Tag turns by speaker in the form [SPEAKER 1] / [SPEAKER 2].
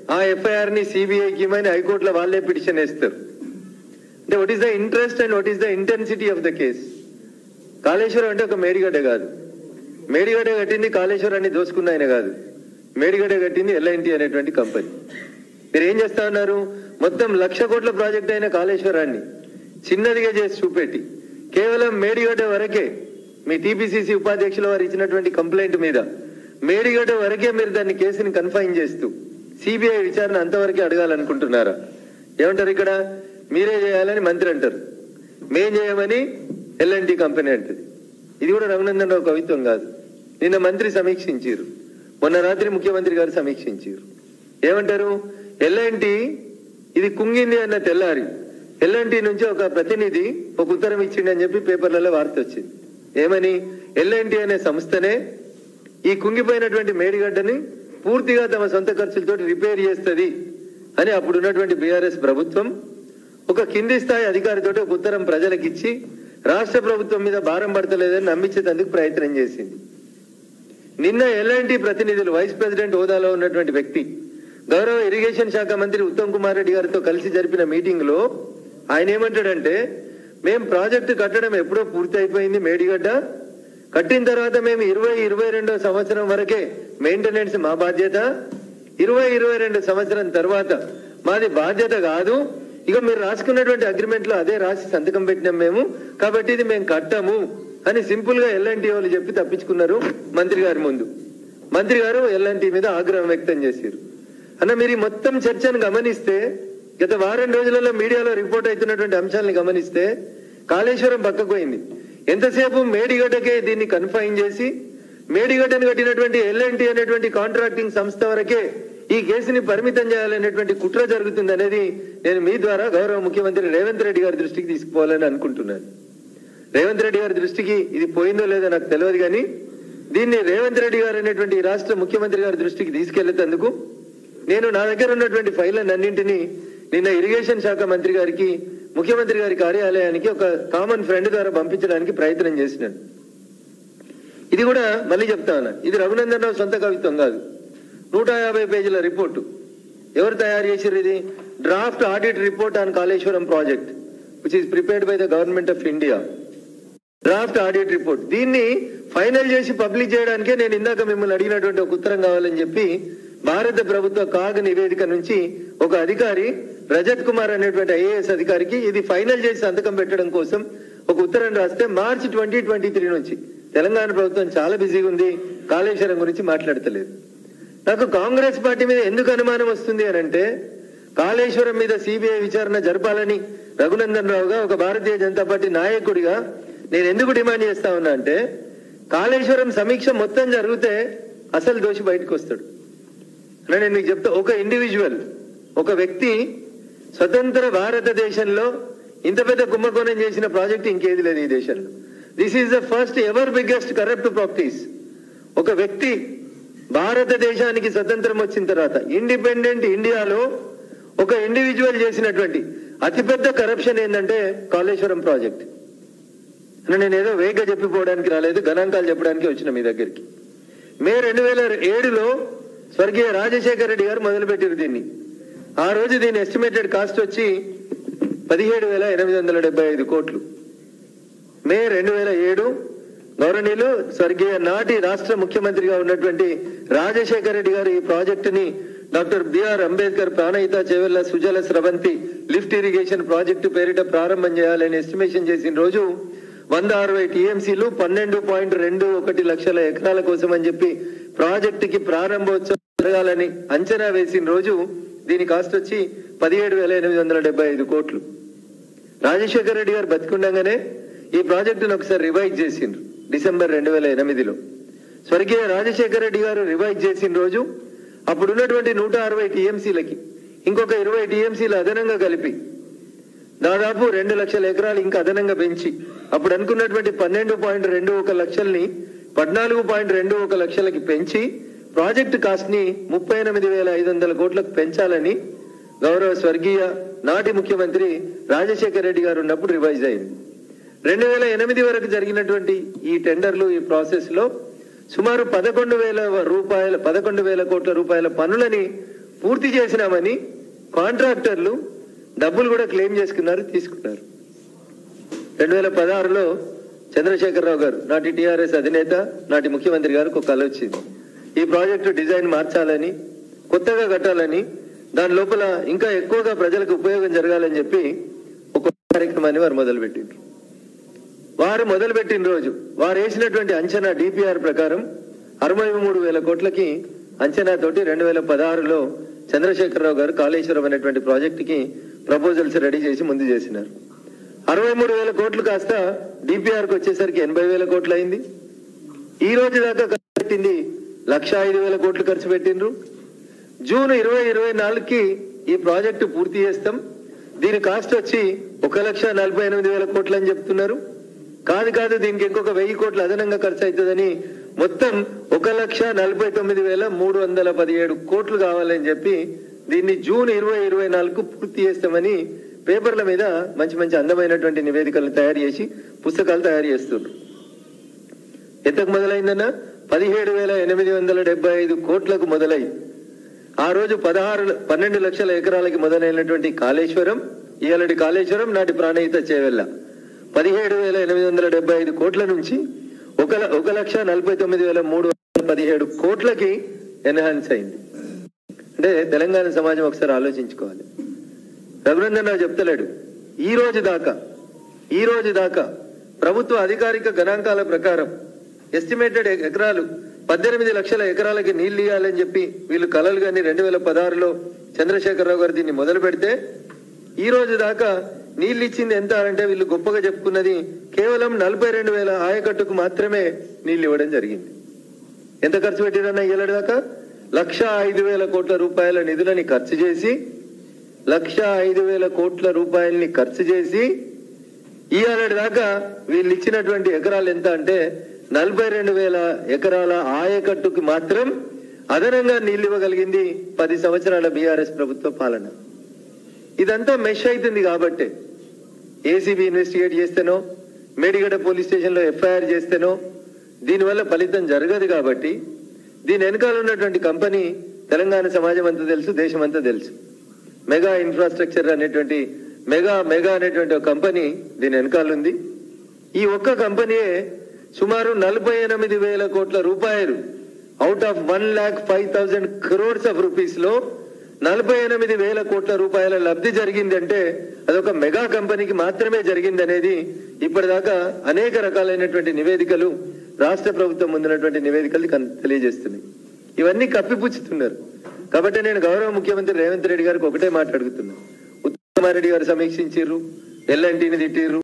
[SPEAKER 1] ఆ ఎఫ్ఐఆర్ ని సిబిఐకి ఇవ్వమని హైకోర్టులో వాళ్ళే పిటిషన్ వేస్తారు అంటే what is the interest and what is the intensity of the case Kaleshwaram అంటే ఒక మేడిగడ్డ కాదు మేడిగడ్డ కట్టింది కాళేశ్వరాన్ని దోసుకున్న ఆయన కాదు మేడిగడ్డ కట్టింది ఎల్ఐన్టీ అనేటువంటి కంపెనీ మీరు ఏం చేస్తా ఉన్నారు మొత్తం లక్ష కోట్ల ప్రాజెక్ట్ అయిన కాళేశ్వరాన్ని చిన్నదిగా చేసి చూపెట్టి కేవలం మేడిగడ్డ వరకే మీ టీపీసీసీ ఉపాధ్యక్షుల వారు ఇచ్చినటువంటి కంప్లైంట్ మీద మేడిగడ్డ వరకే మీరు దాన్ని కేసుని కన్ఫైన్ చేస్తూ సిబిఐ విచారణ అంతవరకే అడగాలనుకుంటున్నారా ఏమంటారు ఇక్కడ మీరే చేయాలని మంత్రి అంటారు మేం చేయమని ఎల్ఎన్టీ కంపెనీ అంటది ఇది కూడా రఘునందన్ రావు కవిత్వం కాదు నిన్న మంత్రి సమీక్షించారు మొన్న రాత్రి ముఖ్యమంత్రి గారు సమీక్షించారు ఏమంటారు ఎల్ఎన్టీ ఇది కుంగింది అన్న తెల్లారి ఎల్ఎన్టీ నుంచి ఒక ప్రతినిధి ఒక ఉత్తరం ఇచ్చిండి అని చెప్పి పేపర్లలో వార్త వచ్చింది ఏమని ఎల్ఎన్టీ అనే సంస్థనే ఈ కుంగిపోయినటువంటి మేడిగడ్డని పూర్తిగా తమ సొంత ఖర్చులతో రిపేర్ చేస్తుంది అని అప్పుడు ఉన్నటువంటి బీఆర్ఎస్ ప్రభుత్వం ఒక కింది స్థాయి అధికారితో ఒక ఉత్తరం ప్రజలకు ఇచ్చి రాష్ట్ర ప్రభుత్వం మీద భారం పడతలేదని నమ్మించేందుకు ప్రయత్నం చేసింది నిన్న ఎల్ఎన్టీ ప్రతినిధులు వైస్ ప్రెసిడెంట్ హోదాలో ఉన్నటువంటి వ్యక్తి గౌరవ ఇరిగేషన్ శాఖ మంత్రి ఉత్తమ్ కుమార్ రెడ్డి గారితో కలిసి జరిపిన మీటింగ్ లో ఆయన ఏమంటాడంటే మేం ప్రాజెక్టు కట్టడం ఎప్పుడో పూర్తి అయిపోయింది మేడిగడ్డ కట్టిన తర్వాత మేము ఇరవై ఇరవై రెండో సంవత్సరం వరకే మెయింటెనెన్స్ మా బాధ్యత ఇరవై ఇరవై రెండు సంవత్సరం తర్వాత మాది బాధ్యత కాదు ఇక మీరు రాసుకున్నటువంటి అగ్రిమెంట్ లో అదే రాసి సంతకం పెట్టినాం మేము కాబట్టి ఇది మేము కట్టము అని సింపుల్ గా ఎల్ఎన్టీ వాళ్ళు చెప్పి తప్పించుకున్నారు మంత్రి గారి ముందు మంత్రి గారు ఎల్ఎన్టీ మీద ఆగ్రహం వ్యక్తం చేశారు అన్న మీరు ఈ మొత్తం చర్చను గమనిస్తే గత వారం రోజులలో మీడియాలో రిపోర్ట్ అవుతున్నటువంటి అంశాలను గమనిస్తే కాళేశ్వరం పక్కకు పోయింది ఎంతసేపు మేడిగడ్డకే దీన్ని కన్ఫైన్ చేసి మేడిగడ్డను కట్టినటువంటి ఎల్ఎన్టీ అనేటువంటి కాంట్రాక్టింగ్ సంస్థ వరకే ఈ కేసుని పరిమితం చేయాలనేటువంటి కుట్ర జరుగుతుంది అనేది నేను మీ ద్వారా గౌరవ ముఖ్యమంత్రి రేవంత్ రెడ్డి గారి దృష్టికి తీసుకుపోవాలని అనుకుంటున్నాను రేవంత్ రెడ్డి గారి దృష్టికి ఇది పోయిందో లేదో నాకు తెలియదు కానీ దీన్ని రేవంత్ రెడ్డి గారు అనేటువంటి ఈ రాష్ట్ర ముఖ్యమంత్రి గారి దృష్టికి తీసుకెళ్లేందుకు నేను నా దగ్గర ఉన్నటువంటి ఫైళ్ళని అన్నింటినీ నిన్న ఇరిగేషన్ శాఖ మంత్రి గారికి ముఖ్యమంత్రి గారి కార్యాలయానికి ఒక కామన్ ఫ్రెండ్ ద్వారా పంపించడానికి ప్రయత్నం చేసినాను ఇది కూడా మళ్ళీ చెప్తా ఉన్నా ఇది రఘునందన్ రావు సొంత కవిత్వం కాదు నూట యాభై పేజీల రిపోర్టు ఎవరు తయారు చేసారు ఇది draft audit report on Kaleshwaram project which is prepared by the government of India draft audit report దీన్ని ఫైనల్ చేసి పబ్లిష్ చేయడానికే నేను ఇందాక మిమ్మల్ని అడిగినటువంటి ఒక ఉత్తరం కావాలని చెప్పి భారత ప్రభుత్వ కాగ్ నివేదిక నుంచి ఒక అధికారి రజత్ కుమార్ అనేటువంటి ఐఏఎస్ అధికారికి ఇది ఫైనల్ చేసి సంతకం పెట్టడం కోసం ఒక ఉత్తరం రాస్తే మార్చ్ ట్వంటీ ట్వంటీ త్రీ నుంచి తెలంగాణ ప్రభుత్వం చాలా బిజీగా ఉంది కాళేశ్వరం గురించి మాట్లాడతలేదు నాకు కాంగ్రెస్ పార్టీ మీద ఎందుకు అనుమానం వస్తుంది అని అంటే కాళేశ్వరం మీద సిబిఐ విచారణ జరపాలని రఘునందన్ రావుగా ఒక భారతీయ జనతా పార్టీ నాయకుడిగా నేను ఎందుకు డిమాండ్ చేస్తా ఉన్నా అంటే కాళేశ్వరం సమీక్ష మొత్తం జరిగితే అసలు దోషి బయటకు వస్తాడు అంటే నేను మీకు చెప్తా ఒక ఇండివిజువల్ ఒక వ్యక్తి స్వతంత్ర భారతదేశంలో ఇంత పెద్ద కుంభకోణం చేసిన ప్రాజెక్ట్ ఇంకేది లేదు ఈ దేశంలో this is the first ever biggest corrupt practice ఒక వ్యక్తి భారతదేశానికి స్వతంత్రం వచ్చిన తర్వాత ఇండిపెండెంట్ ఇండియాలో ఒక ఇండివిజువల్ చేసినటువంటి అతిపెద్ద కరప్షన్ ఏంటంటే కాళేశ్వరం ప్రాజెక్ట్ అని నేను ఏదో వేగ చెప్పిపోవడానికి రాలేదు గణాంకాలు చెప్పడానికి వచ్చిన మీ దగ్గరికి మే రెండు వేల ఏడులో స్వర్గీయ రాజశేఖర రెడ్డి గారు మొదలుపెట్టారు దీన్ని ఆ రోజు దీని ఎస్టిమేటెడ్ కాస్ట్ వచ్చి పదిహేడు వేల ఎనిమిది వందల డెబ్బై ఐదు కోట్లు మే రెండు వేల ఏడు గౌరవనీయులు స్వర్గీయ నాటి రాష్ట్ర ముఖ్యమంత్రిగా ఉన్నటువంటి రాజశేఖర రెడ్డి గారు ఈ ప్రాజెక్టుని doctor B R Ambedkar Pranahita Chevella Sujala Sravanthi lift irrigation project పేరిట ప్రారంభం చేయాలని ఎస్టిమేషన్ చేసిన రోజు వంద అరవై టీఎంసీలు పన్నెండు పాయింట్ రెండు ఒకటి లక్షల ఎకరాల కోసం అని చెప్పి ప్రాజెక్టుకి ప్రారంభోత్సవం జరగాలని అంచనా వేసిన రోజు దీని కాస్ట్ వచ్చి పదిహేడు వేల ఎనిమిది వందల డెబ్బై ఐదు కోట్లు రాజశేఖర రెడ్డి గారు బతికుండగానే ఈ ప్రాజెక్టును ఒకసారి రివైజ్ చేసిండ్రు డిసెంబర్ రెండు వేల ఎనిమిదిలో స్వర్గీయ రాజశేఖర రెడ్డి గారు రివైజ్ చేసిన రోజు అప్పుడు ఉన్నటువంటి నూట అరవై టీఎంసీలకి ఇంకొక ఇరవై టీఎంసీలు అదనంగా కలిపి దాదాపు రెండు లక్షల ఎకరాలు ఇంకా అదనంగా పెంచి అప్పుడు అనుకున్నటువంటి పన్నెండు పాయింట్ రెండు ఒక లక్షల్ని పద్నాలుగు పాయింట్ రెండు ఒక లక్షలకి పెంచి ప్రాజెక్టు కాస్ట్ ని ముప్పై ఎనిమిది వేల ఐదు వందల కోట్లకు పెంచాలని గౌరవ స్వర్గీయ నాటి ముఖ్యమంత్రి రాజశేఖర రెడ్డి గారు ఉన్నప్పుడు రివైజ్ అయింది రెండు వేల ఎనిమిది వరకు జరిగినటువంటి ఈ టెండర్లు ఈ ప్రాసెస్ లో సుమారు పదకొండు వేల రూపాయల పదకొండు వేల కోట్ల రూపాయల పనులని పూర్తి చేసినామని కాంట్రాక్టర్లు డబ్బులు కూడా క్లెయిమ్ చేసుకున్నారు తీసుకున్నారు రెండు వేల పదహారులో చంద్రశేఖరరావు గారు నాటి టిఆర్ఎస్ అధినేత నాటి ముఖ్యమంత్రి గారికి ఒక కళ వచ్చింది ఈ ప్రాజెక్టు డిజైన్ మార్చాలని కొత్తగా కట్టాలని దాని లోపల ఇంకా ఎక్కువగా ప్రజలకు ఉపయోగం జరగాలని చెప్పి ఒక కార్యక్రమాన్ని వారు మొదలుపెట్టిండ్రు వారు మొదలుపెట్టిన రోజు వారు వేసినటువంటి అంచనా డిపిఆర్ ప్రకారం అరవై మూడు వేల కోట్లకి అంచనా తోటి రెండు వేల పదహారులో చంద్రశేఖరరావు గారు కాళేశ్వరం అనేటువంటి ప్రాజెక్టుకి ప్రపోజల్స్ రెడీ చేసి ముందు చేసినారు అరవై మూడు వేల కోట్లు కాస్త డిపిఆర్కి వచ్చేసరికి ఎనభై వేల కోట్లు అయింది ఈ రోజు దాకా ఖర్చు పెట్టింది లక్ష ఐదు వేల కోట్లు ఖర్చు పెట్టిండ్రు జూన్ ఇరవై ఇరవై నాలుగుకి ఈ ప్రాజెక్టు పూర్తి చేస్తాం దీని కాస్ట్ వచ్చి ఒక లక్ష నలభై ఎనిమిది వేల కోట్లు అని చెప్తున్నారు కాదు కాదు దీనికి ఇంకొక వెయ్యి కోట్లు అదనంగా ఖర్చు అవుతుందని మొత్తం ఒక లక్ష నలభై తొమ్మిది వేల మూడు వందల పదిహేడు కోట్లు కావాలని చెప్పి దీన్ని జూన్ ఇరవై ఇరవై నాలుగు పూర్తి చేస్తామని పేపర్ల మీద మంచి మంచి అందమైనటువంటి నివేదికలను తయారు చేసి పుస్తకాలు తయారు చేస్తున్నారు ఎంతకు మొదలైందన్న పదిహేడు వేల ఎనిమిది వందల డెబ్బై ఐదు కోట్లకు మొదలై ఆ రోజు పదహారు పన్నెండు లక్షల ఎకరాలకి మొదలైనటువంటి కాళేశ్వరం ఇయాలటి కాళేశ్వరం నాటి ప్రాణహిత చేవెళ్ళ పదిహేడు వేల ఎనిమిది వందల డెబ్బై ఐదు కోట్ల నుంచి ఒక ల- ఒక లక్ష నలభై తొమ్మిది వేల మూడు వందల పదిహేడు కోట్లకి ఎన్హాన్స్ అయింది అంటే తెలంగాణ సమాజం ఒకసారి ఆలోచించుకోవాలి రఘునందన్ రావు చెప్తలేడు ఈ రోజు దాకా ఈ రోజు దాకా ప్రభుత్వ అధికారిక గణాంకాల ప్రకారం ఎస్టిమేటెడ్ ఎకరాలు పద్దెనిమిది లక్షల ఎకరాలకి నీళ్లు ఇవ్వాలని చెప్పి వీళ్ళు కలలు కానీ రెండు వేల పదహారులో చంద్రశేఖరరావు గారు దీన్ని మొదలు పెడితే ఈ రోజు దాకా నీళ్లు ఇచ్చింది ఎంత అంటే వీళ్ళు గొప్పగా చెప్పుకున్నది కేవలం నలభై రెండు వేల ఆయకట్టుకు మాత్రమే నీళ్లు ఇవ్వడం జరిగింది ఎంత ఖర్చు పెట్టిరన్నా ఏళ్ళ దాకా లక్ష ఐదు వేల కోట్ల రూపాయల నిధులని ఖర్చు చేసి లక్ష ఐదు వేల కోట్ల రూపాయల్ని ఖర్చు చేసి ఇవాళ దాకా వీళ్ళు ఇచ్చినటువంటి ఎకరాలు ఎంత అంటే నలభై రెండు వేల ఎకరాల ఆయకట్టుకు మాత్రం అదనంగా నీళ్లు ఇవ్వగలిగింది పది సంవత్సరాల బీఆర్ఎస్ ప్రభుత్వ పాలన ఇదంతా మెష్ అవుతుంది కాబట్టే ఏసీబీ ఇన్వెస్టిగేట్ చేస్తేనో మేడిగడ్డ పోలీస్ స్టేషన్లో ఎఫ్ఐఆర్ చేస్తేనో దీనివల్ల ఫలితం జరగదు కాబట్టి దీని వెనకాల ఉన్నటువంటి కంపెనీ తెలంగాణ సమాజం అంతా తెలుసు దేశం అంతా తెలుసు మెగా ఇన్ఫ్రాస్ట్రక్చర్ అనేటువంటి మెగా మెగా అనేటువంటి ఒక కంపెనీ దీని వెనకాల ఉంది ఈ ఒక్క కంపెనీయే సుమారు నలభై ఎనిమిది వేల కోట్ల రూపాయలు out of one lakh five thousand crores of rupees లో నలభై ఎనిమిది వేల కోట్ల రూపాయల లబ్ధి జరిగింది అంటే అదొక మెగా కంపెనీకి మాత్రమే జరిగింది అనేది ఇప్పటిదాకా అనేక రకాలైనటువంటి నివేదికలు రాష్ట్ర ప్రభుత్వం ముందున్నటువంటి నివేదికలు కన్- తెలియజేస్తున్నాయి ఇవన్నీ కప్పిపుచ్చుతున్నారు కాబట్టి నేను గౌరవ ముఖ్యమంత్రి రేవంత్ రెడ్డి గారికి ఒకటే మాట అడుగుతున్నా ఉత్తమారెడ్డి గారు సమీక్షించారు ఎల్ఎన్టీని తిట్టిర్రు